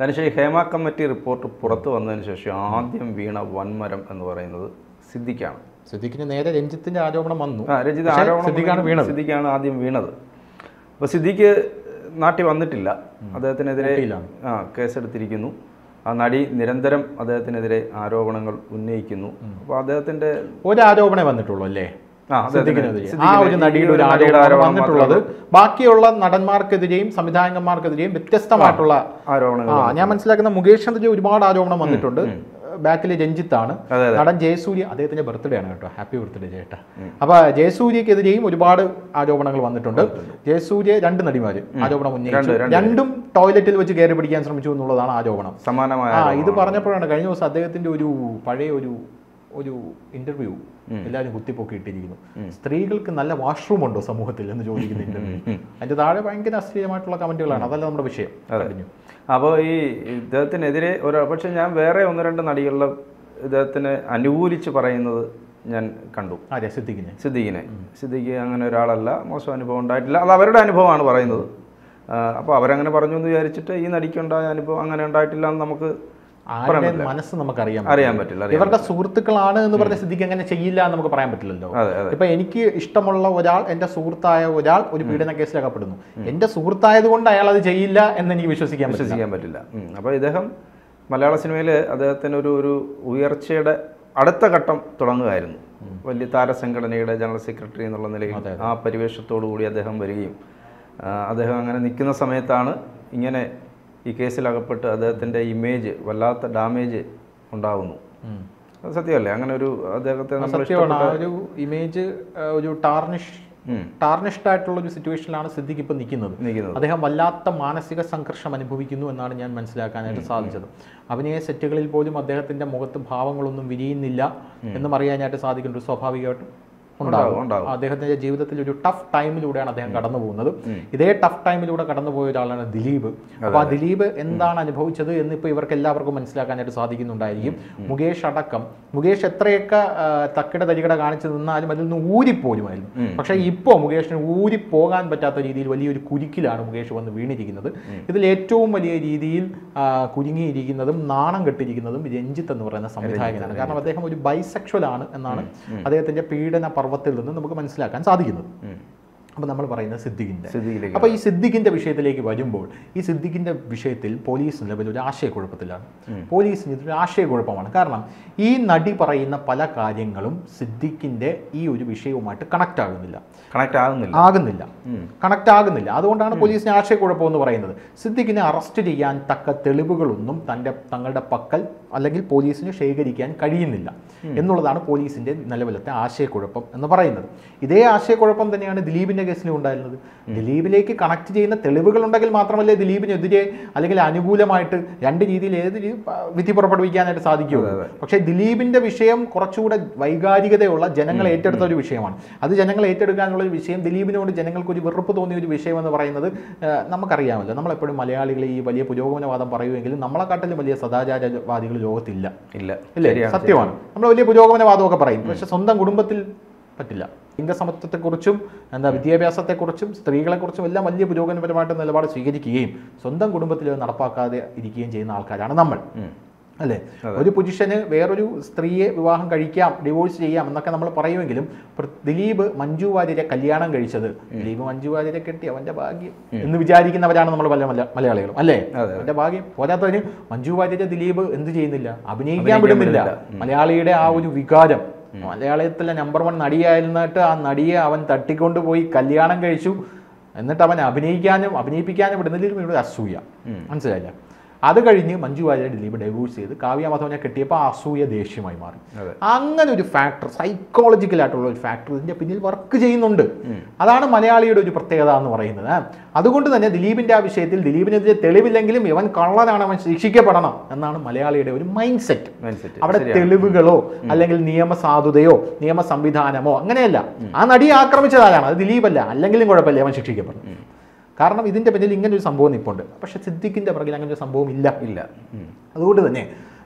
അതിനുശേഷം ഈ Hema committee report പുറത്തു വന്നതിന് ശേഷം ആദ്യം വീണ വൻമരം എന്ന് പറയുന്നത് സിദ്ദിഖാണ് സിദ്ദിഖിന് നേരെ രഞ്ജിത്തിന്റെ ആരോപണം വന്നു ആ രഞ്ജിത്ത് പക്ഷേ ആരോപണം സിദ്ദിഖാണ് വീണത് സിദ്ദിഖാണ് ആദ്യം വീണത് അപ്പോൾ സിദ്ദിഖ് നാട്ടിൽ വന്നിട്ടില്ല അദ്ദേഹത്തിനെതിരെ ഊട്ടിയിലാണ്. ആ കേസെടുത്തിരിക്കുന്നു ആ നടി നിരന്തരം അദ്ദേഹത്തിനെതിരെ ആരോപണങ്ങൾ ഉന്നയിക്കുന്നു അപ്പോൾ അദ്ദേഹത്തിന്റെ ഒരു ആരോപണമേ വന്നിട്ടുള്ളൂ അല്ലേ ആ അദ്ദേഹത്തിന് സിദ്ദിഖിനെതിരെ ആ സിദ്ദിഖിനെ ഒരു ഈ നടിയുടെ ഒരു നടിയുടെ ആരോപണം ആരോപണം വന്നിട്ടുള്ളത് ബാക്കിയുള്ള നടന്മാർക്കെതിരെയും സംവിധായകന്മാർക്കെതിരെയും വ്യത്യസ്തമായിട്ടുള്ള ആരോപണങ്ങൾ ആ ഞാൻ മനസ്സിലാക്കുന്ന മുകേഷിനെതിരെ ഒരുപാട് ആരോപണം വന്നിട്ടുണ്ട് ബാക്കിൽ രഞ്ജിത്താണ് അതെ, നടൻ ജയസൂര്യ അദ്ദേഹത്തിന്റെ ബർത്ത്ഡേ ആണ് കേട്ടോ ഹാപ്പി ബർത്ത്ഡേ ചേട്ടാ അപ്പൊ ജയസൂര്യക്കെതിരെയും ഒരുപാട് ആരോപണങ്ങൾ വന്നിട്ടുണ്ട് ജയസൂര്യ രണ്ട് നടിമാര് ആരോപണം ഉന്നയിച്ചു രണ്ടും ടോയ്ലറ്റിൽ വെച്ച് കയറി പിടിക്കാൻ ശ്രമിച്ചു എന്നുള്ളതാണ് ആരോപണം സമാനമായ ആ ഇത് പറഞ്ഞപ്പോഴാണ് കഴിഞ്ഞ ദിവസം അദ്ദേഹത്തിന്റെ ഒരു പഴയ ഒരു ഒരു ഇന്റർവ്യൂ എല്ലാവരും കുത്തിപ്പൊക്കി ഇട്ടിരിക്കുന്നു സ്ത്രീകൾക്ക് നല്ല വാഷ്റൂം ഉണ്ടോ സമൂഹത്തിൽ എന്ന് ചോദിക്കുന്ന ഇന്റർവ്യൂ അതിന്റെ താഴെ ഭയങ്കര അശ്ലീലമായിട്ടുള്ള കമന്റുകളാണ് അതല്ല നമ്മുടെ വിഷയം കഴിഞ്ഞു അപ്പോൾ ഈ ഇദ്ദേഹത്തിനെതിരെ ഒരു പക്ഷെ ഞാൻ വേറെ ഒന്ന് രണ്ട് നടികളുടെ ഇദ്ദേഹത്തിന് അനുകൂലിച്ച് പറയുന്നത് ഞാൻ കണ്ടു ആ രസിദ്ദിഖിനെ സിദ്ദീഖിനെ സിദ്ദീഖ് അങ്ങനെ ഒരാളല്ല മോശം അനുഭവം ഉണ്ടായിട്ടില്ല അത് അവരുടെ അനുഭവമാണ് പറയുന്നത് അപ്പോൾ അവരങ്ങനെ പറഞ്ഞു എന്ന് വിചാരിച്ചിട്ട് ഈ നടിക്കുണ്ടായ അനുഭവം അങ്ങനെ ഉണ്ടായിട്ടില്ല എന്ന് നമുക്ക് ആരുടെ മനസ്സ് നമുക്കറിയാം അറിയാൻ പറ്റില്ല അറിയാം ഇവരുടെ സുഹൃത്തുക്കളാണ് എന്ന് പറഞ്ഞ സ്ഥിതിക്ക് അങ്ങനെ ചെയ്യില്ല എന്ന് നമുക്ക് പറയാൻ പറ്റില്ലല്ലോ അതെ അതെ ഇപ്പൊ എനിക്ക് ഇഷ്ടമുള്ള ഒരാൾ എന്റെ സുഹൃത്തായ ഒരാൾ ഒരു പീഡന കേസിൽ അകപ്പെടുന്നു എന്റെ സുഹൃത്തായത് കൊണ്ട് അയാൾ അത് ചെയ്യില്ല എന്ന് എനിക്ക് വിശ്വസിക്കാൻ പറ്റില്ല വിശ്വസിക്കാൻ പറ്റില്ല അപ്പോൾ ഇദ്ദേഹം മലയാള സിനിമയിൽ അദ്ദേഹത്തിന് ഒരു ഒരു ഉയർച്ചയുടെ അടുത്ത ഘട്ടം തുടങ്ങുകയായിരുന്നു വലിയ താരസംഘടനയുടെ ജനറൽ സെക്രട്ടറി എന്നുള്ള നിലയിൽ ആ പരിവേഷത്തോടു കൂടി അദ്ദേഹം വരികയും ആ, അദ്ദേഹം അങ്ങനെ നിൽക്കുന്ന സമയത്താണ് ഇങ്ങനെ ഈ കേസിൽ അകപ്പെട്ട് അദ്ദേഹത്തിൻ്റെ ഇമേജ് വല്ലാത്ത ഡാമേജ് ഉണ്ടാകുന്നു ഉം. അത് സത്യമല്ലേ അങ്ങനെ ഒരു അദ്ദേഹത്തെ നമ്മൾ സത്യമാണ് ആ ഒരു ഇമേജ് ഒരു ടാർണിഷ് ഉം. ടാർണിഷ്ഡ് ആയിട്ടുള്ള ഒരു സിറ്റുവേഷനിലാണ് സിദ്ദിഖ് ഇപ്പൊ നിൽക്കുന്നത് നിൽക്കുന്നത് അദ്ദേഹം വല്ലാത്ത മാനസിക സംഘർഷം അനുഭവിക്കുന്നു എന്നാണ് ഞാൻ മനസ്സിലാക്കാനായിട്ട് സാധിച്ചത് അഭിനയ സെറ്റുകളിൽ പോലും അദ്ദേഹത്തിന്റെ മുഖത്ത് ഭാവങ്ങളൊന്നും വിരിയുന്നില്ല എന്നും അറിയാനായിട്ട് സാധിക്കുന്നുണ്ട് സ്വാഭാവികമായിട്ടും ഉണ്ടാകും ഉണ്ടാകും. അദ്ദേഹത്തിന്റെ ജീവിതത്തിൽ ഒരു ടഫ് ടൈമിലൂടെയാണ് അദ്ദേഹം കടന്നു പോകുന്നത് ഇതേ ടഫ് ടൈമിലൂടെ കടന്നു പോയ ഒരാളാണ് ദിലീപ് അപ്പൊ ആ ദിലീപ് എന്താണ് അനുഭവിച്ചത് എന്ന് ഇപ്പൊ ഇവർക്ക് എല്ലാവർക്കും മനസ്സിലാക്കാനായിട്ട് സാധിക്കുന്നുണ്ടായിരിക്കും മുകേഷ് അടക്കം മുകേഷ് എത്രയൊക്കെ ആ, തക്കിട തരികട കാണിച്ചു നിന്നാലും അതിൽ നിന്ന് ഊരിപ്പോരുമായിരുന്നു പക്ഷേ ഇപ്പോൾ മുകേഷിന് ഊരിപ്പോകാൻ പറ്റാത്ത രീതിയിൽ വലിയൊരു കുരുക്കിലാണ് മുകേഷ് വന്ന് വീണിരിക്കുന്നത് ഇതിൽ ഏറ്റവും വലിയ രീതിയിൽ ആ, കുരുങ്ങിയിരിക്കുന്നതും നാണം കെട്ടിരിക്കുന്നതും രഞ്ജിത്ത് എന്ന് പറയുന്ന സംവിധായകനാണ് കാരണം അദ്ദേഹം ഒരു ബൈസെക്ഷൽ ആണ് എന്നാണ് അദ്ദേഹത്തിന്റെ പീഡന പർവ്വത്തിൽ നിന്ന് നമുക്ക് മനസ്സിലാക്കാൻ സാധിക്കുന്നത് അപ്പോൾ നമ്മൾ പറയുന്നത് സിദ്ദിഖിന്റെ സിദ്ദീഖിലേക്ക് അപ്പോൾ ഈ സിദ്ദിഖിന്റെ വിഷയത്തിലേക്ക് വരുമ്പോൾ ഈ സിദ്ദിഖിന്റെ വിഷയത്തിൽ പോലീസ് നിലവിൽ ഒരു ആശയക്കുഴപ്പത്തിലാണ് പോലീസിന് ഇതൊരു ആശയക്കുഴപ്പമാണ് കാരണം ഈ നടി പറയുന്ന പല കാര്യങ്ങളും സിദ്ദിഖിന്റെ ഈ ഒരു വിഷയവുമായിട്ട് കണക്റ്റ് ആകുന്നില്ല കണക്ട് ആകുന്നില്ല ആകുന്നില്ല കണക്ട് ആകുന്നില്ല അതുകൊണ്ടാണ് പോലീസിന് ആശയക്കുഴപ്പം എന്ന് പറയുന്നത് സിദ്ദിഖിനെ അറസ്റ്റ് ചെയ്യാൻ തക്ക തെളിവുകളൊന്നും തൻ്റെ തങ്ങളുടെ പക്കൽ അല്ലെങ്കിൽ പോലീസിന് ശേഖരിക്കാൻ കഴിയുന്നില്ല എന്നുള്ളതാണ് പോലീസിന്റെ നിലവിലത്തെ ആശയക്കുഴപ്പം എന്ന് പറയുന്നത് ഇതേ ആശയക്കുഴപ്പം തന്നെയാണ് ദിലീപിന്റെ കേസിലും ഉണ്ടായിരുന്നത് ദിലീപിലേക്ക് കണക്ട് ചെയ്യുന്ന തെളിവുകൾ ഉണ്ടെങ്കിൽ മാത്രമല്ലേ ദിലീപിനെതിരെ അല്ലെങ്കിൽ അനുകൂലമായിട്ട് രണ്ട് രീതിയിൽ ഏത് രീ- വിധി പുറപ്പെടുവിക്കാനായിട്ട് സാധിക്കുകയുള്ളൂ പക്ഷേ ദിലീപിന്റെ വിഷയം കുറച്ചുകൂടെ വൈകാരികതയുള്ള ജനങ്ങൾ ഏറ്റെടുത്ത ഒരു വിഷയമാണ് അത് ജനങ്ങൾ ഏറ്റെടുക്കാനുള്ള ഒരു വിഷയം ദിലീപിനോട് ജനങ്ങൾക്ക് ഒരു വെറുപ്പ് തോന്നിയ ഒരു വിഷയം എന്ന് പറയുന്നത് ആ, നമുക്കറിയാമല്ലോ നമ്മളെപ്പോഴും മലയാളികൾ ഈ വലിയ പുരോഗമനവാദം പറയുമെങ്കിലും നമ്മളെക്കാട്ടിലും വലിയ സദാചാരവാദികൾ ലോകത്തില്ല ഇല്ല ഇല്ലേ ശരിയാണ് സത്യമാണ് നമ്മൾ വലിയ പുരോഗമനവാദമൊക്കെ പറയും പക്ഷെ സ്വന്തം കുടുംബത്തിൽ പറ്റില്ല ലിംഗസമത്വത്തെക്കുറിച്ചും എന്താ വിദ്യാഭ്യാസത്തെക്കുറിച്ചും സ്ത്രീകളെക്കുറിച്ചും എല്ലാം വലിയ പുരോഗമനപരമായിട്ട് നിലപാട് സ്വീകരിക്കുകയും സ്വന്തം കുടുംബത്തിൽ അത് നടപ്പാക്കാതെ ഇരിക്കുകയും ചെയ്യുന്ന ആൾക്കാരാണ് നമ്മൾ അല്ലേ ഒരു പുരുഷന് വേറൊരു സ്ത്രീയെ വിവാഹം കഴിക്കാം ഡിവോഴ്സ് ചെയ്യാം എന്നൊക്കെ നമ്മൾ പറയുമെങ്കിലും പ്ര- ദിലീപ് മഞ്ജു വാര്യരെ കല്യാണം കഴിച്ചത് ദിലീപ് മഞ്ജു വാര്യരെ കെട്ടി അവന്റെ ഭാഗ്യം എന്ന് വിചാരിക്കുന്നവരാണ് നമ്മൾ പല മല- മലയാളികളും അല്ലേ അവന്റെ ഭാഗ്യം പോരാത്തതിന് മഞ്ജു വാര്യരെ ദിലീപ് എന്ത് ചെയ്യുന്നില്ല അഭിനയിക്കാൻ വിടുന്നില്ല മലയാളിയുടെ ആ ഒരു വികാരം മലയാളത്തിലെ നമ്പർ വൺ നടിയായിരുന്നിട്ട് ആ നടിയെ അവൻ തട്ടിക്കൊണ്ടുപോയി കല്യാണം കഴിച്ചു എന്നിട്ട് അവൻ അഭിനയിക്കാനും അഭിനയിപ്പിക്കാനും വിടുന്നതിലും ഇവിടെ അസൂയ മനസ്സിലായില്ല അത് കഴിഞ്ഞ് മഞ്ജു വാര്യരെ ദിലീപ് ഡൈവോഴ്സ് ചെയ്ത് കാവ്യ മാധവനെ കെട്ടിയപ്പോൾ ആ അസൂയ ദേഷ്യമായി മാറി അതെ. അങ്ങനെ ഒരു ഫാക്ടർ സൈക്കോളജിക്കലായിട്ടുള്ള ഒരു ഫാക്ടർ ഇതിന്റെ പിന്നിൽ വർക്ക് ചെയ്യുന്നുണ്ട് അതാണ് മലയാളിയുടെ ഒരു പ്രത്യേകത എന്ന് പറയുന്നത് ആ. അതുകൊണ്ട് തന്നെ ദിലീപിന്റെ ആ വിഷയത്തിൽ ദിലീപിനെതിരെ തെളിവില്ലെങ്കിലും ഇവൻ കള്ളനാണ് അവൻ ശിക്ഷിക്കപ്പെടണം എന്നാണ് മലയാളിയുടെ ഒരു മൈൻഡ് സെറ്റ് മനസ്സിലായി അവിടെ തെളിവുകളോ അല്ലെങ്കിൽ നിയമസാധുതയോ നിയമ സംവിധാനമോ അങ്ങനെയല്ല ആ നടിയെ ആക്രമിച്ചതാരാണ് അത് ദിലീപല്ല അല്ലെങ്കിലും കുഴപ്പമില്ല അവൻ ശിക്ഷിക്കപ്പെടും കാരണം ഇതിന്റെ പിന്നിൽ ഇങ്ങനെ ഒരു സംഭവം നിൽപ്പുണ്ട് പക്ഷെ സിദ്ദിഖിന്റെ പുറകിൽ അങ്ങനെ ഒരു സംഭവം ഇല്ല ഇല്ല ഉം. അതുകൊണ്ട് തന്നെ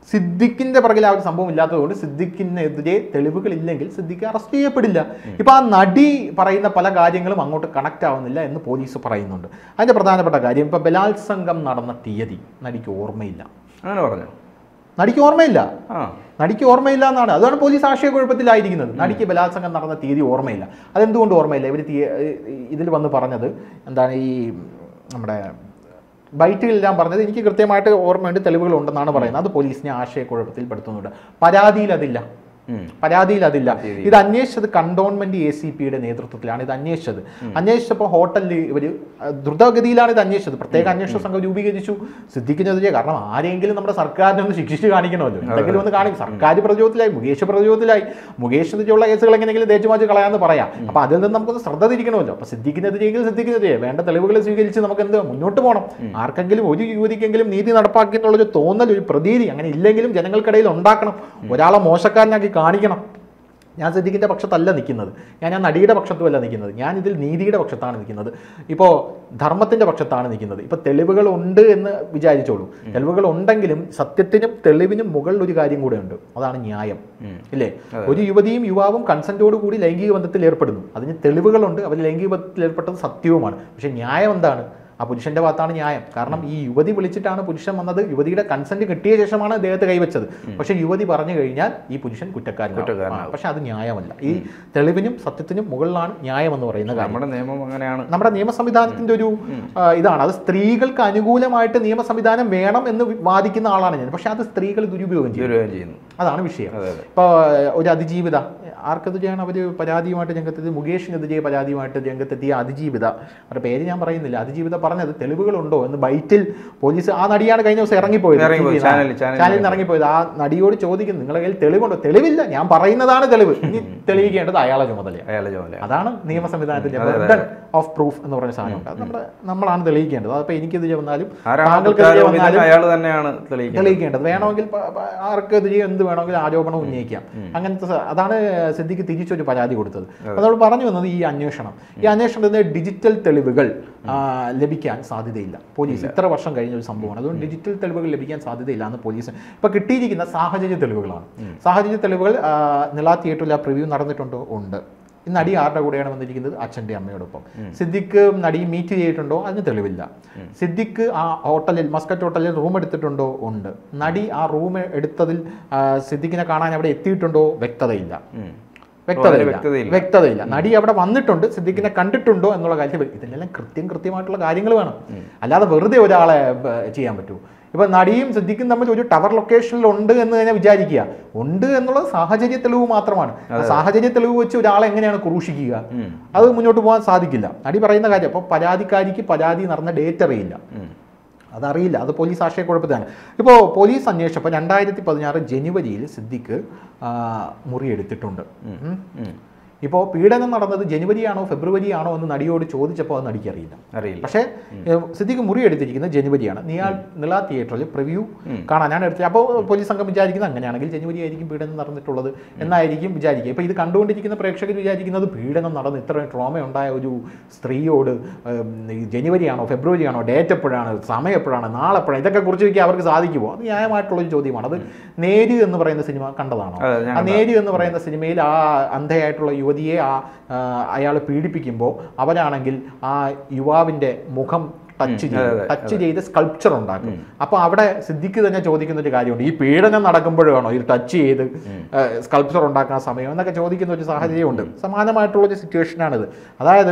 സിദ്ദിഖിന്റെ പിറകിൽ ആ ഒരു സംഭവം ഇല്ലാത്തതുകൊണ്ട് സിദ്ദിഖിനെതിരെ തെളിവുകളില്ലെങ്കിൽ സിദ്ദിഖ് അറസ്റ്റ് ചെയ്യപ്പെടില്ല ഇപ്പൊ ആ നടി പറയുന്ന പല കാര്യങ്ങളും അങ്ങോട്ട് കണക്ട് ആവുന്നില്ല എന്ന് പോലീസ് പറയുന്നുണ്ട് അതിന്റെ പ്രധാനപ്പെട്ട കാര്യം ഇപ്പൊ ബലാത്സംഗം നടന്ന തീയതി നടിക്ക് ഓർമ്മയില്ല അങ്ങനെ പറഞ്ഞു നടിക്ക് ഓർമ്മയില്ല ആ നടിക്ക് ഓർമ്മയില്ല എന്നാണ് അതാണ് പോലീസ് ആശയക്കുഴപ്പത്തിലായിരിക്കുന്നത് നടിക്ക് ബലാത്സംഗം നടന്ന തീയതി ഓർമ്മയില്ല അതെന്തുകൊണ്ട് ഓർമ്മയില്ല ഇവർ ഇതിൽ വന്ന് പറഞ്ഞത് എന്താണ് ഈ നമ്മുടെ ബൈറ്റുകളെല്ലാം പറഞ്ഞത് എനിക്ക് കൃത്യമായിട്ട് ഓർമ്മയുണ്ട് തെളിവുകൾ ഉണ്ടെന്നാണ് പറയുന്നത് അത് പോലീസിനെ ആശയക്കുഴപ്പത്തിൽ പെടുത്തുന്നുണ്ട് പരാതിയിൽ അതില്ല ഉം. പരാതിയിൽ അതില്ല ഇത് അന്വേഷിച്ചത് കണ്ടോൺമെന്റ് എ സി പിയുടെ നേതൃത്വത്തിലാണ് ഇത് അന്വേഷിച്ചത് അന്വേഷിച്ചപ്പോൾ ഹോട്ടലിൽ ഇവർ ദ്രുതഗതിയിലാണ് ഇത് അന്വേഷിച്ചത് പ്രത്യേക അന്വേഷണ സംഘം രൂപീകരിച്ചു സിദ്ധിക്കുന്നതിനെ കാരണം ആരെങ്കിലും നമ്മുടെ സർക്കാരിനെ ഒന്ന് ശിക്ഷിച്ച് കാണിക്കണമല്ലോ എന്തെങ്കിലും ഒന്ന് കാണിക്കും സർക്കാർ പ്രതിരോധത്തിലായി മുകേഷ് പ്രതിരോധത്തിലായി മുകേഷിനെതിരെയുള്ള കേസുകൾ എങ്ങനെയെങ്കിലും തേച്ചുമാച്ച് കളയാന്ന് പറയാം അപ്പൊ അതിൽ നിന്ന് നമുക്കൊന്ന് ശ്രദ്ധ തിരിക്കണമല്ലോ അപ്പൊ സിദ്ധിക്കുന്നതിരെങ്കിൽ സിദ്ധിക്കുന്നതിരെ വേണ്ട തെളിവുകൾ സ്വീകരിച്ച് നമുക്ക് എന്ത് മുന്നോട്ട് പോകണം ആർക്കെങ്കിലും ഒരു യുവതിക്കെങ്കിലും നീതി നടപ്പാക്കി എന്നുള്ളൊരു തോന്നൽ ഒരു പ്രതീതി അങ്ങനെ ഇല്ലെങ്കിലും ജനങ്ങൾക്കിടയിൽ ഉണ്ടാക്കണം ഒരാളെ മോശക്കാരനാക്കി കാണിക്കണം ഞാൻ സിദ്ദിഖിൻ്റെ പക്ഷത്തല്ല നിൽക്കുന്നത് ഞാൻ ആ നടിയുടെ പക്ഷത്തുമല്ല നിൽക്കുന്നത് ഞാൻ ഇതിൽ നീതിയുടെ പക്ഷത്താണ് നിൽക്കുന്നത് ഇപ്പോൾ ധർമ്മത്തിൻ്റെ പക്ഷത്താണ് നിൽക്കുന്നത് ഇപ്പോൾ തെളിവുകൾ ഉണ്ട് എന്ന് വിചാരിച്ചോളൂ തെളിവുകൾ ഉണ്ടെങ്കിലും സത്യത്തിനും തെളിവിനും മുകളിൽ ഒരു കാര്യം കൂടെ ഉണ്ട് അതാണ് ന്യായം ഇല്ലേ ഒരു യുവതിയും യുവാവും കൺസെൻറ്റോട് കൂടി ലൈംഗിക ബന്ധത്തിൽ ഏർപ്പെടുന്നു അതിന് തെളിവുകളുണ്ട് അവർ ലൈംഗിക ബന്ധത്തിൽ ഏർപ്പെട്ടത് സത്യവുമാണ് പക്ഷേ ന്യായം എന്താണ് ആ പുരുഷന്റെ ഭാഗത്താണ് ന്യായം കാരണം ഈ യുവതി വിളിച്ചിട്ടാണ് പുരുഷൻ വന്നത് യുവതിയുടെ കൺസെന്റ് കിട്ടിയ ശേഷമാണ് അദ്ദേഹത്തെ കൈവച്ചത് പക്ഷെ യുവതി പറഞ്ഞു കഴിഞ്ഞാൽ ഈ പുരുഷൻ കുറ്റക്കാരനാണ് കുറ്റക്കാരനാവും. പക്ഷെ അത് ന്യായമല്ല ഈ തെളിവിനും സത്യത്തിനും മുകളിലാണ് ന്യായം എന്ന് പറയുന്ന കാര്യം നമ്മുടെ നിയമം അങ്ങനെയാണ് നമ്മുടെ നിയമ സംവിധാനത്തിന്റെ ഒരു ആ, ഇതാണ് അത് സ്ത്രീകൾക്ക് അനുകൂലമായിട്ട് നിയമ സംവിധാനം വേണം എന്ന് വാദിക്കുന്ന ആളാണ് ഞാൻ പക്ഷെ അത് സ്ത്രീകൾ ദുരുപയോഗം ചെയ്യും ദുരുപയോഗം ചെയ്യുന്നു അതാണ് വിഷയം അതെ അതെ ഇപ്പോൾ ഒരു അതിജീവിത ആർക്കെതിരെയാണ് അവർ പരാതിയുമായിട്ട് രംഗത്തെത്തി മുകേഷിനെതിരെ പരാതിയുമായിട്ട് രംഗത്തെത്തിയ അതിജീവിത അവരുടെ പേര് ഞാൻ പറയുന്നില്ല അതിജീവിത പറഞ്ഞത് തെളിവുകളുണ്ടോ എന്ന് ബൈറ്റിൽ പോലീസ് ആ നടിയാണ് കഴിഞ്ഞ ദിവസം ഇറങ്ങിപ്പോയത് ഇറങ്ങിപ്പോയി, TV യിൽ. ചാനലിൽ, ചാനലിൽ ചാനലിൽ നിന്ന് ഇറങ്ങിപ്പോയത് ആ നടിയോട് ചോദിക്കുന്നു നിങ്ങളുടെ കയ്യിൽ തെളിവുണ്ടോ തെളിവില്ല ഞാൻ പറയുന്നതാണ് തെളിവ് ഇനി തെളിയിക്കേണ്ടത് അയാളെ ചുമതലയാണ് അയാളെ ചുമതല അതാണ് നിയമ സംവിധാനത്തിന്റെ ബർഡൻ ഓഫ് പ്രൂഫ് എന്ന് പറഞ്ഞ സാധനമുണ്ട് അത് നമ്മുടെ നമ്മളാണ് തെളിയിക്കേണ്ടത് അതിപ്പോൾ എനിക്കെതിരെ വന്നാലും ആരാണ് താങ്കൾക്കെതിരെ കുറ്റാരോപിതൻ വന്നാലും അയാൾ തന്നെയാണ് തെളിയിക്കുന്നത് തെളിയിക്കേണ്ടത് വേണമെങ്കിൽ പ- പ- ആർക്കെതിരെ എന്ത് വേണമെങ്കിലും ആരോപണം ഉന്നയിക്കാം അങ്ങനത്തെ സ- അതാണ് സിദ്ദിഖ് തിരിച്ചൊരു പരാതി കൊടുത്തത് അപ്പോൾ നമ്മൾ പറഞ്ഞു വന്നത് ഈ അന്വേഷണം ഈ അന്വേഷണത്തിന് ഡിജിറ്റൽ തെളിവുകൾ ആ, ലഭിക്കാൻ സാധ്യതയില്ല പോലീസ് ഇത്ര വർഷം കഴിഞ്ഞ ഒരു സംഭവമാണ് അതുകൊണ്ട് ഡിജിറ്റൽ തെളിവുകൾ ലഭിക്കാൻ സാധ്യതയില്ല എന്ന് പോലീസ് ഇപ്പൊ കിട്ടിയിരിക്കുന്ന സാഹചര്യ തെളിവുകളാണ് സാഹചര്യ തെളിവുകൾ ആ, നിള തിയേറ്ററിൽ ആ പ്രിവ്യൂ നടന്നിട്ടുണ്ടോ ഉണ്ട് ഈ നടി ആരുടെ കൂടെയാണ് വന്നിരിക്കുന്നത് അച്ഛൻ്റെ അമ്മയോടൊപ്പം സിദ്ദിഖ് നടി മീറ്റ് ചെയ്തിട്ടുണ്ടോ അതിന് തെളിവില്ല സിദ്ദിഖ് ആ ഹോട്ടലിൽ മസ്കറ്റ് ഹോട്ടലിൽ റൂം എടുത്തിട്ടുണ്ടോ ഉണ്ട് നടി ആ റൂം എടുത്തതിൽ ആ, സിദ്ദിഖിനെ കാണാൻ അവിടെ എത്തിയിട്ടുണ്ടോ വ്യക്തതയില്ല ഉം. വ്യക്തതയില്ല വ്യക്തതയില്ല. വ്യക്തതയില്ല നടി അവിടെ വന്നിട്ടുണ്ട് സിദ്ദിഖിനെ കണ്ടിട്ടുണ്ടോ എന്നുള്ള കാര്യം ഇതിനെല്ലാം കൃത്യം കൃത്യമായിട്ടുള്ള കാര്യങ്ങൾ വേണം അല്ലാതെ വെറുതെ ഒരാളെ ബ, ചെയ്യാൻ പറ്റൂ ഇപ്പൊ നടിയും സിദ്ദിഖും തമ്മിൽ ഒരു ടവർ ലൊക്കേഷനിൽ ഉണ്ട് എന്ന് തന്നെ വിചാരിക്കുക ഉണ്ട് എന്നുള്ളത് സാഹചര്യ തെളിവ് മാത്രമാണ് ആ സാഹചര്യ തെളിവ് വെച്ച് ഒരാളെ എങ്ങനെയാണ് ക്രൂശിക്കുക ഉം. അത് മുന്നോട്ട് പോകാൻ സാധിക്കില്ല നടി പറയുന്ന കാര്യം അപ്പോൾ പരാതിക്കാരിക്ക് പരാതി നടന്ന ഡേറ്റ് അറിയില്ല ഉം. അതറിയില്ല അത് പോലീസ് ആശയക്കുഴപ്പത്തിലാണ് ഇപ്പോൾ പോലീസ് അന്വേഷിച്ചപ്പോൾ രണ്ടായിരത്തി പതിനാറ് ജനുവരിയിൽ സിദ്ദിഖ് ആ, മുറിയെടുത്തിട്ടുണ്ട് ഉം. ഉം. ഇപ്പോൾ പീഡനം നടന്നത് ജനുവരി ആണോ ഫെബ്രുവരി ആണോ എന്ന് നടിയോട് ചോദിച്ചപ്പോൾ അത് നടിക്ക് അറിയില്ല അറിയില്ല പക്ഷേ ഏഹ്, സിദ്ദിഖ് മുറി എടുത്തിരിക്കുന്നത് ജനുവരിയാണ് നിയാൾ നിള തിയേറ്ററിൽ പ്രിവ്യൂ കാണാനാണ് എടുത്തത് അപ്പോൾ പോലീസ് സംഘം വിചാരിക്കുന്നത് അങ്ങനെയാണെങ്കിൽ ജനുവരി ആയിരിക്കും പീഡനം നടന്നിട്ടുള്ളത് എന്നായിരിക്കും വിചാരിക്കുക ഇപ്പോൾ ഇത് കണ്ടുകൊണ്ടിരിക്കുന്ന പ്രേക്ഷകർ വിചാരിക്കുന്നത് പീഡനം നടന്ന് ഇത്ര ട്രോമ ഉണ്ടായ ഒരു സ്ത്രീയോട് ഏം, ഈ ജനുവരി ആണോ ഫെബ്രുവരി ആണോ ഡേറ്റ് എപ്പോഴാണ് സമയം എപ്പോഴാണ് നാളെ എപ്പോഴാണ് ഇതൊക്കെ കുറിച്ച് വയ്ക്കാൻ അവർക്ക് സാധിക്കുമോ അത് ന്യായമായിട്ടുള്ളൊരു ചോദ്യമാണ് അത് നേര് എന്ന് പറയുന്ന സിനിമ കണ്ടതാണോ അതെ, ഞാൻ ആ നേര് എന്ന് പറയുന്ന സിനിമയിൽ ആ അന്ധയായിട്ടുള്ള യുവതിയെ ആ അയാൾ പീഡിപ്പിക്കുമ്പോൾ അവരാണെങ്കിൽ ആ യുവാവിന്റെ മുഖം ടച്ച് ചെയ്ത് ടച്ച് ചെയ്ത് സ്കൾപ്ചർ ഉണ്ടാക്കും അപ്പൊ അവിടെ സിദ്ദിഖ് തന്നെ ചോദിക്കുന്ന ഒരു കാര്യമുണ്ട് ഈ പീഡനം നടക്കുമ്പോഴാണോ ഇത് ടച്ച് ചെയ്ത് സ്കൾപ്ചർ ഉണ്ടാക്കാൻ സമയം എന്നൊക്കെ ചോദിക്കുന്ന ഒരു സാഹചര്യമുണ്ട് സമാനമായിട്ടുള്ള ഒരു സിറ്റുവേഷനാണിത് അതായത്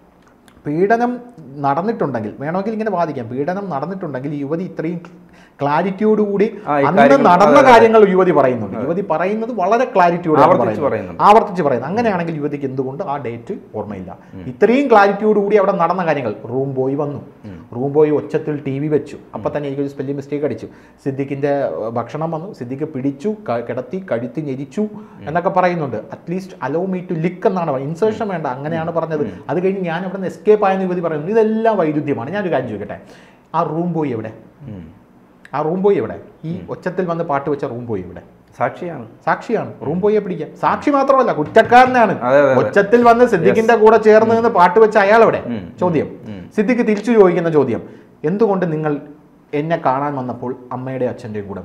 പീഡനം നടന്നിട്ടുണ്ടെങ്കിൽ വേണമെങ്കിൽ ഇങ്ങനെ വാദിക്കാം പീഡനം നടന്നിട്ടുണ്ടെങ്കിൽ ഈ യുവതി ഇത്രയും ക്ലാരിറ്റിയോടുകൂടി ആ, ഈ അന്ന് കാര്യങ്ങൾ- നടന്ന കാര്യങ്ങൾ യുവതി പറയുന്നുണ്ട് യുവതി പറയുന്നത് വളരെ ക്ലാരിറ്റിയോടെ ആവർത്തിച്ച് പറയുന്നുണ്ട്. ആവർത്തിച്ച് പറയുന്നത് അങ്ങനെയാണെങ്കിൽ യുവതിക്ക് എന്തുകൊണ്ട് ആ ഡേറ്റ് ഓർമ്മയില്ല ഇത്രയും ക്ലാരിറ്റിയോടുകൂടി അവിടെ നടന്ന കാര്യങ്ങൾ റൂം ബോയ് വന്നു റൂം ബോയ് ഒച്ചത്തിൽ ടി വി വെച്ചു അപ്പൊ തന്നെ എനിക്കൊരു സ്പെല്ലിംഗ് മിസ്റ്റേക്ക് അടിച്ചു സിദ്ദിഖിന്റെ ഏർ, ഭക്ഷണം വന്നു സിദ്ദിഖ് പിടിച്ചു ക- കിടത്തി കഴുത്തി ഞെരിച്ചു എന്നൊക്കെ പറയുന്നുണ്ട് at least allow me to lick എന്നാണ് പറയുന്നത് ഇൻസേർഷൻ വേണ്ട അങ്ങനെയാണ് പറഞ്ഞത് അത് കഴിഞ്ഞ് ഞാൻ അവിടെ നിന്ന് എസ്കേപ്പ് ആയെന്ന് യുവതി പറയുന്നു ഇതെല്ലാം വൈരുദ്ധ്യമാണ് ഞാനൊരു കാര്യം ചോദിക്കട്ടെ ആ റൂം ബോയ് എവിടെ ഉം. ആ റൂം ബോയ് എവിടെ ഈ ഒച്ചത്തിൽ വന്ന് പാട്ട് വെച്ച റൂം ബോയ് എവിടെ സാക്ഷിയാണ് സാക്ഷിയാണ് റൂം ബോയെ പിടിക്കാം സാക്ഷി മാത്രമല്ല കുറ്റക്കാരനാണ് അതെ, അതെ, അതെ. ഒച്ചത്തിൽ വന്ന് സിദ്ദിഖിന്റെ കൂടെ ചേർന്ന് നിന്ന് പാട്ട് വെച്ച അയാൾ എവിടെ ഉം, ചോദ്യം ഉം. സിദ്ദിഖ് തിരിച്ചു ചോദിക്കുന്ന ചോദ്യം എന്തുകൊണ്ട് നിങ്ങൾ എന്നെ കാണാൻ വന്നപ്പോൾ അമ്മയുടെ അച്ഛൻ്റെയും കൂടെ വന്നില്ല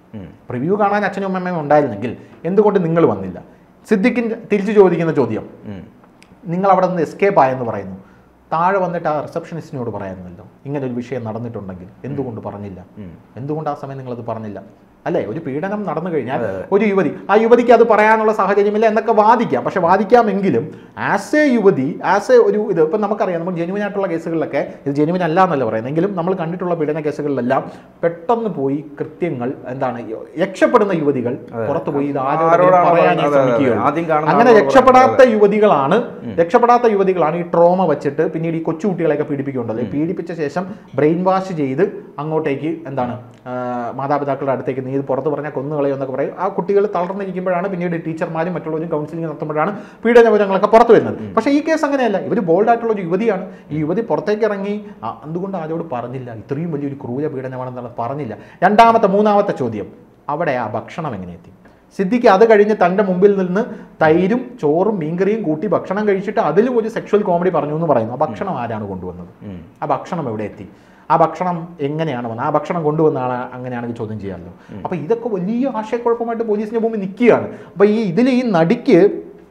ഉം. പ്രിവ്യൂ കാണാൻ അച്ഛനും അമ്മയും ഉണ്ടായിരുന്നെങ്കിൽ എന്തുകൊണ്ട് നിങ്ങൾ വന്നില്ല സിദ്ദിഖിൻ്റെ തിരിച്ചു ചോദിക്കുന്ന ചോദ്യം ഉം. നിങ്ങൾ അവിടെ നിന്ന് എസ്കേപ്പ് ആയെന്ന് പറയുന്നു താഴെ വന്നിട്ട് ആ റിസപ്ഷനിസ്റ്റിനോട് പറയാമായിരുന്നല്ലോ ഇങ്ങനെ ഒരു വിഷയം നടന്നിട്ടുണ്ടെങ്കിൽ എന്തുകൊണ്ട് പറഞ്ഞില്ല ഉം. എന്തുകൊണ്ട് ആ സമയം നിങ്ങളത് പറഞ്ഞില്ല അല്ലേ ഒരു പീഡനം നടന്നു കഴിഞ്ഞാൽ ഒരു യുവതി ആ യുവതിക്ക് അത് പറയാനുള്ള സാഹചര്യമില്ല എന്നൊക്കെ വാദിക്കാം പക്ഷെ വാദിക്കാമെങ്കിലും ആസ് എ യുവതി ആസ് എ ഒരു ഇത് ഇപ്പം നമുക്കറിയാം നമ്മൾ ജെനുവിൻ ആയിട്ടുള്ള കേസുകളിലൊക്കെ ഇത് ജെനുവിൻ അല്ല എന്നല്ല പറയുന്നത് എങ്കിലും നമ്മൾ കണ്ടിട്ടുള്ള പീഡന കേസുകളിലെല്ലാം പെട്ടെന്ന് പോയി കൃത്യങ്ങൾ എന്താണ് രക്ഷപ്പെടുന്ന യുവതികൾ പുറത്തു പോയി ഇത് ആരോടെങ്കിലും ആരോടാണ് പറയാനേ പറയുന്നത്? അതെ, അതെ. ശ്രമിക്കുകയുള്ളൂ ആദ്യം കാണുന്ന അങ്ങനെ ആളോട് രക്ഷപ്പെടാത്ത യുവതികളാണ് രക്ഷപ്പെടാത്ത യുവതികളാണ് ഈ ട്രോമ വെച്ചിട്ട് പിന്നീട് ഈ കൊച്ചുകുട്ടികളെയൊക്കെ പീഡിപ്പിക്കുന്നുണ്ടല്ലോ ഈ പീഡിപ്പിച്ച ശേഷം ബ്രെയിൻ വാഷ് ചെയ്ത് അങ്ങോട്ടേക്ക് എന്താണ് ആ, മാതാപിതാക്കളുടെ അടുത്തേക്ക് നീ ഇത് പുറത്ത് പറഞ്ഞാൽ കൊന്നുകളയോ എന്നൊക്കെ പറയും ആ കുട്ടികൾ തളർന്നിരിക്കുമ്പോഴാണ് പിന്നീട് ടീച്ചർമാരും മറ്റുള്ളവരും കൗൺസിലിംഗ് നടത്തുമ്പോഴാണ് പീഡന വിവരങ്ങളൊക്കെ പുറത്തു വരുന്നത് പക്ഷേ ഈ കേസ് അങ്ങനെയല്ല ഇവർ ബോൾഡ് ആയിട്ടുള്ള ഒരു യുവതിയാണ് ഈ യുവതി പുറത്തേക്ക് ഇറങ്ങി ആ, എന്തുകൊണ്ട് ആരോട് പറഞ്ഞില്ല ഇത്രയും വലിയൊരു ക്രൂര പീഡനമാണെന്നാണ് പറഞ്ഞില്ല രണ്ടാമത്തെ മൂന്നാമത്തെ ചോദ്യം അവിടെ ആ ഭക്ഷണം എങ്ങനെ എത്തി സിദ്ദിഖ് അത് കഴിഞ്ഞ് തൻ്റെ മുമ്പിൽ നിന്ന് തൈരും ചോറും മീൻകറിയും കൂട്ടി ഭക്ഷണം കഴിച്ചിട്ട് അതിലും ഒരു സെക്ഷൽ കോമഡി പറഞ്ഞു എന്ന് പറയുന്നു ആ ഭക്ഷണം ആരാണ് കൊണ്ടുവന്നത് ഉം. ആ ഭക്ഷണം എവിടെ എത്തി ആ ഭക്ഷണം എങ്ങനെയാണ് വന്നത് ആ ഭക്ഷണം കൊണ്ടുവന്ന ആളെ അങ്ങനെയാണെങ്കിൽ ചോദ്യം ചെയ്യാമല്ലോ അപ്പോൾ ഇതൊക്കെ വലിയ ആശയക്കുഴപ്പമായിട്ട് പോലീസിന്റെ മുമ്പിൽ നിൽക്കുകയാണ് അപ്പോൾ ഈ ഇതിൽ ഈ നടിക്ക്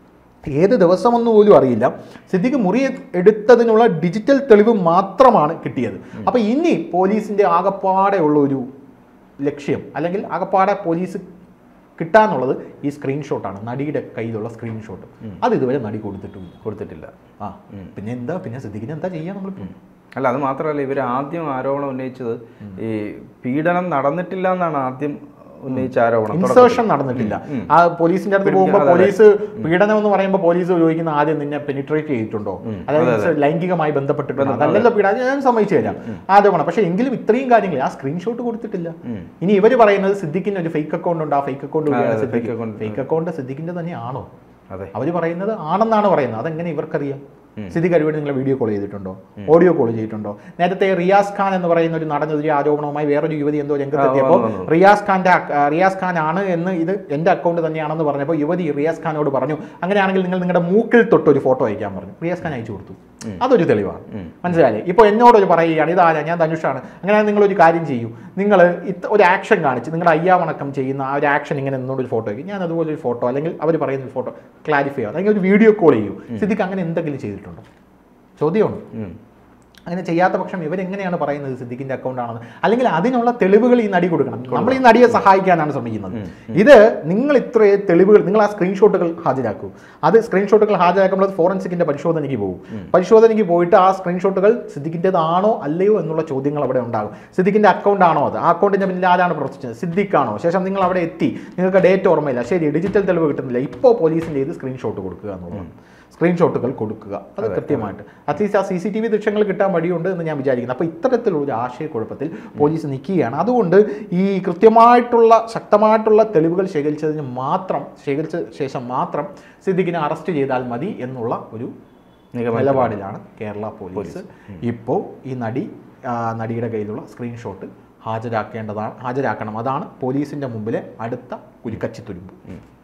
ഏത് ദിവസമൊന്നും പോലും അറിയില്ല സിദ്ദിഖ് മുറി എടുത്തതിനുള്ള ഡിജിറ്റൽ തെളിവ് മാത്രമാണ് കിട്ടിയത് അപ്പോൾ ഇനി പോലീസിന്റെ ആകപ്പാടെ ഉള്ള ഒരു ലക്ഷ്യം അല്ലെങ്കിൽ ആകപ്പാടെ പോലീസ് കിട്ടാന്നുള്ളത് ഈ സ്ക്രീൻഷോട്ടാണ് നടിയുടെ കയ്യിലുള്ള സ്ക്രീൻഷോട്ട് അത് ഇതുവരെ നടി കൊടുത്തിട്ടില്ല കൊടുത്തിട്ടില്ല ആ പിന്നെ എന്താ പിന്നെ സിദ്ദിഖിന് എന്താ ചെയ്യാൻ നമ്മളിപ്പോൾ അല്ല അത് മാത്രമല്ല ഇവർ ആദ്യം ആരോപണം ഉന്നയിച്ചത് ഈ പീഡനം നടന്നിട്ടില്ല എന്നാണ് ആദ്യം ഉന്നയിച്ച ആരോപണം ഇൻസേർഷൻ നടന്നിട്ടില്ല ആ പോലീസിന്റെ അടുത്ത് പോകുമ്പോൾ പോലീസ് പീഡനം എന്ന് പറയുമ്പോൾ പോലീസ് ചോദിക്കുന്ന ആദ്യം നിന്നെ പെനിട്രേറ്റ് ചെയ്തിട്ടുണ്ടോ അതായത് ലൈംഗികമായി ബന്ധപ്പെട്ടിട്ടുണ്ടോ അതല്ലല്ലോ പീഡനം ഞാൻ സമ്മതിച്ചു തരാം ആദ്യമാണ് പക്ഷേ എങ്കിലും ഇത്രയും കാര്യങ്ങൾ ആ സ്ക്രീൻഷോട്ട് കൊടുത്തിട്ടില്ല ഇനി ഇവര് പറയുന്നത് സിദ്ദിഖിന് ഒരു ഫേക്ക് അക്കൗണ്ട് ഉണ്ട് ആ ഫേക്ക് അക്കൗണ്ട് അതെ, fake account. ഫേക്ക് അക്കൗണ്ട് സിദ്ദിഖിന്റെ തന്നെയാണോ അതെ അവർ പറയുന്നത് ആണെന്നാണ് പറയുന്നത് അതെങ്ങനെ ഇവർക്കറിയാം സിദ്ദിഖ് അടിപൊളി നിങ്ങളെ വീഡിയോ കോൾ ചെയ്തിട്ടുണ്ടോ ഓഡിയോ കോൾ ചെയ്തിട്ടുണ്ടോ നേരത്തെ റിയാസ് ഖാൻ എന്ന് പറയുന്ന ഒരു നടനെതിരെ ആരോപണവുമായി വേറൊരു യുവതി എന്തോ രംഗത്തെത്തിയപ്പോൾ വന്നു, വന്നു. റിയാസ് ഖാന്റെ അക്ക- ആ, റിയാസ് ഖാൻ ആണ് എന്ന് ഇത് എന്റെ അക്കൗണ്ട് തന്നെയാണെന്ന് പറഞ്ഞപ്പോൾ യുവതി റിയാസ് ഖാനോട് പറഞ്ഞു അങ്ങനെയാണെങ്കിൽ നിങ്ങൾ നിങ്ങളുടെ മൂക്കിൽ തൊട്ട് ഒരു ഫോട്ടോ അയക്കാൻ പറഞ്ഞു റിയാസ് ഖാൻ അയച്ചു കൊടുത്തു അതൊരു തെളിവാണ് മനസ്സിലായില്ലേ ഇപ്പോൾ എന്നോടൊരു പറയുകയാണ് ഇതാരാ ഞാൻ ധനുഷാണ് അങ്ങനെയാണെങ്കിൽ നിങ്ങൾ ഒരു കാര്യം ചെയ്യൂ നിങ്ങൾ ഇത് ഒരു ആക്ഷൻ കാണിച്ച് നിങ്ങളുടെ അയ്യാവണക്കം ചെയ്യുന്ന ആ ഒരു ആക്ഷൻ ഇങ്ങനെ എന്നോട് ഒരു ഫോട്ടോ അയക്കും ഞാൻ അതുപോലെ ഒരു ഫോട്ടോ അല്ലെങ്കിൽ അവർ പറയുന്ന ഒരു ഫോട്ടോ ക്ലാരിഫൈ ചെയ്യാം അല്ലെങ്കിൽ ഒരു വീഡിയോ കോൾ ചെയ്യൂ സിദ്ദിഖ് അങ്ങനെ എന്തെങ്കിലും ചെയ്തിട്ടുണ്ടോ ചോദ്യമാണ് ഉം. അങ്ങനെ ചെയ്യാത്ത പക്ഷം ഇവരെങ്ങനെയാണ് പറയുന്നത് സിദ്ദിഖിന്റെ അക്കൗണ്ട് ആണെന്ന് അല്ലെങ്കിൽ അതിനുള്ള തെളിവുകൾ ഈ നടി കൊടുക്കണം നമ്മൾ ഈ നടിയെ സഹായിക്കാനാണ് ശ്രമിക്കുന്നത് ഇത് നിങ്ങൾ ഇത്ര തെളിവുകൾ നിങ്ങൾ ആ സ്ക്രീൻഷോട്ടുകൾ ഹാജരാക്കൂ അത് സ്ക്രീൻഷോട്ടുകൾ ഹാജരാക്കുമ്പോൾ ഫോറൻസിക്കിന്റെ പരിശോധനയ്ക്ക് പോകും പരിശോധനയ്ക്ക് പോയിട്ട് ആ സ്ക്രീൻഷോട്ടുകൾ സിദ്ദിഖിൻ്റെതാണോ അല്ലയോ എന്നുള്ള ചോദ്യങ്ങൾ അവിടെ ഉണ്ടാകും സിദ്ദിഖിന്റെ അക്കൗണ്ട് ആണോ അത് ആ അക്കൗണ്ടിന്റെ പിന്നിൽ ആരാണ് പ്രവർത്തിച്ചത് സിദ്ദിഖാണോ ശേഷം നിങ്ങൾ അവിടെ എത്തി നിങ്ങൾക്ക് ഡേറ്റ് ഓർമ്മയില്ല ശരി ഡിജിറ്റൽ തെളിവ് കിട്ടുന്നില്ല ഇപ്പോൾ പോലീസിന്റെ ഇത് സ്ക്രീൻഷോട്ട് കൊടുക്കുക എന്നുള്ളതാണ് സ്ക്രീൻഷോട്ടുകൾ കൊടുക്കുക അത് കൃത്യമായിട്ട് അറ്റ്ലീസ്റ്റ് ആ സി സി ടി വി ദൃശ്യങ്ങൾ കിട്ടാൻ വഴിയുണ്ട് എന്ന് ഞാൻ വിചാരിക്കുന്നു അപ്പോൾ ഇത്തരത്തിലുള്ള ഒരു ആശയക്കുഴപ്പത്തിൽ പോലീസ് നിൽക്കുകയാണ് അതുകൊണ്ട് ഈ കൃത്യമായിട്ടുള്ള ശക്തമായിട്ടുള്ള തെളിവുകൾ ശേഖരിച്ചതിന് മാത്രം ശേഖരിച്ച ശേഷം മാത്രം സിദ്ദിഖിനെ അറസ്റ്റ് ചെയ്താൽ മതി എന്നുള്ള ഒരു നിഗമനം. നിലപാടിലാണ് കേരള പോലീസ് ഇപ്പോൾ ഈ നടി ആ, നടിയുടെ കയ്യിലുള്ള സ്ക്രീൻഷോട്ട് ഹാജരാക്കേണ്ടതാണ് ഹാജരാക്കണം അതാണ് പോലീസിന്റെ മുമ്പിലെ അടുത്ത ഒരു കച്ചിത്തുരുമ്പ്